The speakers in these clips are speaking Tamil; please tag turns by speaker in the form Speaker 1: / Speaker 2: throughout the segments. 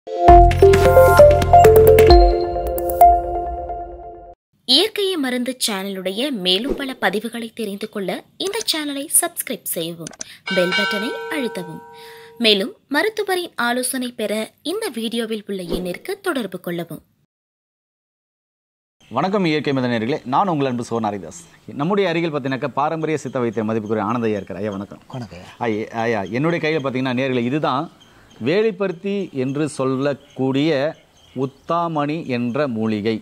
Speaker 1: இயற்கையை மருந்து சேனலுடைய மேலும் பல பதிவுகளை தெரிந்து கொள்ள இந்த சேனலை சப்ஸ்கிரைப் செய்யவும் பெல் பட்டனை அழுத்தவும் மேலும் மருத்துவரின் ஆலோசனை பெற இந்த வீடியோவில் உள்ள எண்ணிற்கு தொடர்பு கொள்ளவும்
Speaker 2: வணக்கம் இயற்கை மதனர்களே நான் உங்கள் அன்பு சோன் ஹரிதாஸ் நம்முடைய அருகில் பார்த்தீங்கன்னாக்கா பாரம்பரிய சித்த வைத்திய மதிப்புக்குரிய ஆனந்த ஐயா இருக்கார் ஐயா வணக்கம்
Speaker 3: வணக்கம்
Speaker 2: ஐயா ஐயா என்னுடைய கையில் பார்த்தீங்கன்னா நேர்களை இதுதான் வேலிப்பருத்தி என்று சொல்லக்கூடிய உத்தாமணி என்ற மூலிகை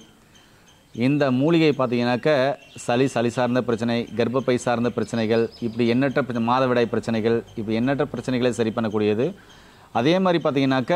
Speaker 2: இந்த மூலிகை பார்த்தீங்கன்னாக்க சளி சளி சார்ந்த பிரச்சனை கர்ப்பப்பை சார்ந்த பிரச்சனைகள் இப்படி எண்ணற்ற பிரச்சனை மாதவிடாய் பிரச்சனைகள் இப்படி எண்ணற்ற பிரச்சனைகளை சரி பண்ணக்கூடியது அதே மாதிரி பார்த்தீங்கன்னாக்க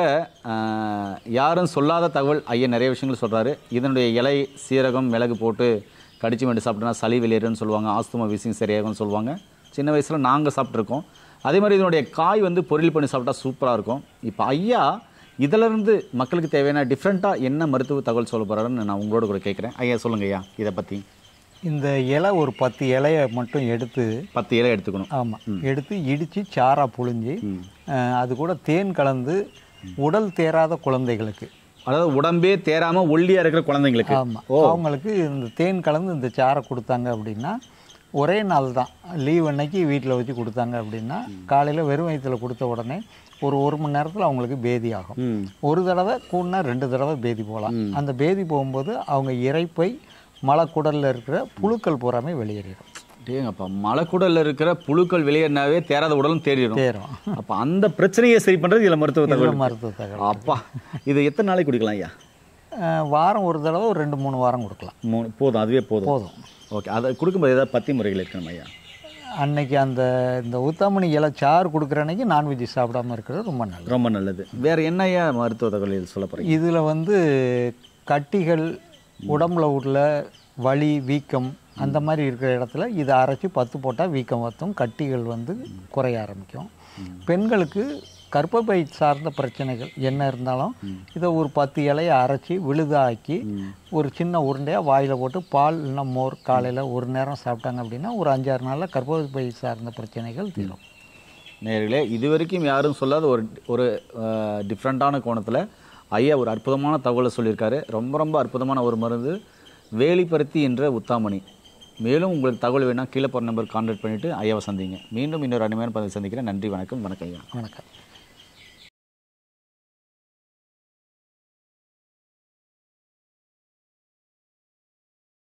Speaker 2: ஆஹ், யாரும் சொல்லாத தகவல் ஐயா நிறைய விஷயங்கள் சொல்கிறாரு இதனுடைய இலை சீரகம் மிளகு போட்டு கடிச்சு வேண்டி சாப்பிட்டோன்னா சளி வெளியேறுன்னு சொல்லுவாங்க ஆஸ்துமா வீசிங் சரியாகும்னு சொல்லுவாங்க சின்ன வயசில் நாங்கள் சாப்பிட்ருக்கோம் அதே மாதிரி இதனுடைய காய் வந்து பொரியல் பண்ணி சாப்பிட்டா சூப்பராக இருக்கும் இப்போ ஐயா இதிலிருந்து மக்களுக்கு தேவையான டிஃப்ரெண்ட்டாக என்ன மருத்துவ தகவல் சொல்ல போகிறாருன்னு நான் உங்களோட கூட கேட்குறேன் ஐயா சொல்லுங்க ஐயா இதை பற்றி
Speaker 3: இந்த இலை ஒரு பத்து இலையை மட்டும் எடுத்து
Speaker 2: பத்து இலை எடுத்துக்கணும்
Speaker 3: ஆமாம் எடுத்து இடித்து சாரா புழிஞ்சு அஹ், அது கூட தேன் கலந்து உடல் தேராத குழந்தைகளுக்கு
Speaker 2: அதாவது உடம்பே தேராமல் ஒல்லியாக இருக்கிற குழந்தைங்களுக்கு
Speaker 3: ஆமாம் அவங்களுக்கு இந்த தேன் கலந்து இந்த சாரை கொடுத்தாங்க அப்படின்னா ஒரே நாள் தான் லீவ் அன்னைக்கு வீட்டில் வச்சு கொடுத்தாங்க அப்படின்னா காலையில் வெறும் வயிற்றுல கொடுத்த உடனே ஒரு ஒரு மணி நேரத்தில் அவங்களுக்கு பேதி ஆகும்
Speaker 2: ம்
Speaker 3: ஒரு தடவை கூடனா ரெண்டு தடவை பேதி போகலாம் அந்த பேதி போகும்போது அவங்க இறைப்பை மலக்குடலில் இருக்கிற புழுக்கள் பூராமே வெளியேறிடும்
Speaker 2: டேங்கப்பா மலைக்குடலில் இருக்கிற புழுக்கள் வெளியேறினாவே தேராத உடலும் தேறிடும்
Speaker 3: தேரும்
Speaker 2: அப்போ அந்த பிரச்சனையை சரி பண்ணுறது இதில் மருத்துவ
Speaker 3: இதுல
Speaker 2: தகவல்
Speaker 3: மருத்துவ தகவல்
Speaker 2: அப்பா இது எத்தனை நாளைக்கு குடிக்கலாம் ஐயா
Speaker 3: அஹ் வாரம் ஒரு தடவை ஒரு ரெண்டு மூணு வாரம் கொடுக்கலாம்
Speaker 2: மூணு போதும் அதுவே போதும்
Speaker 3: போதும்
Speaker 2: ஓகே அதை கொடுக்கும்போது ஏதாவது பத்தி முறைகள் இருக்கணும் ஐயா
Speaker 3: அன்னைக்கு அந்த இந்த உத்தாமணி இலை சாறு கொடுக்குற அன்னைக்கு நான்வெஜ் சாப்பிடாம இருக்கிறது ரொம்ப நல்லது
Speaker 2: ரொம்ப நல்லது வேற என்ன ஐயா மருத்துவ தகவல் இது சொல்ல போகிறீங்க
Speaker 3: இதில் வந்து கட்டிகள் உடம்புல உள்ள வலி வீக்கம் அந்த மாதிரி இருக்கிற இடத்துல இதை அரைச்சி பத்து போட்டால் வீக்கம் வத்தும் கட்டிகள் வந்து குறைய ஆரம்பிக்கும் பெண்களுக்கு கர்ப்பப்பை சார்ந்த பிரச்சனைகள் என்ன இருந்தாலும் இதை ஒரு பத்து இலையை அரைச்சி விழுதாக்கி ஒரு சின்ன உருண்டையாக வாயில் போட்டு பால் இல்லைன்னா மோர் காலையில் ஒரு நேரம் சாப்பிட்டாங்க அப்படின்னா ஒரு அஞ்சாறு நாளில் கர்ப்பப்பை சார்ந்த பிரச்சனைகள் தீரும்
Speaker 2: நேர்களே இது வரைக்கும் யாரும் சொல்லாத ஒரு ஒரு டிஃப்ரெண்ட்டான கோணத்தில் ஐயா ஒரு அற்புதமான தகவலை சொல்லியிருக்காரு ரொம்ப ரொம்ப அற்புதமான ஒரு மருந்து வேலிப்பருத்தி என்ற உத்தாமணி மேலும் உங்களுக்கு தகவல் வேணால் கீழே போகிற நம்பர் கான்டாக்ட் பண்ணிவிட்டு ஐயாவை சந்திங்க மீண்டும் இன்னொரு அருமையான பதிவு சந்திக்கிறேன் நன்றி வணக்கம் வணக்கம் ஐயா
Speaker 3: வணக்கம்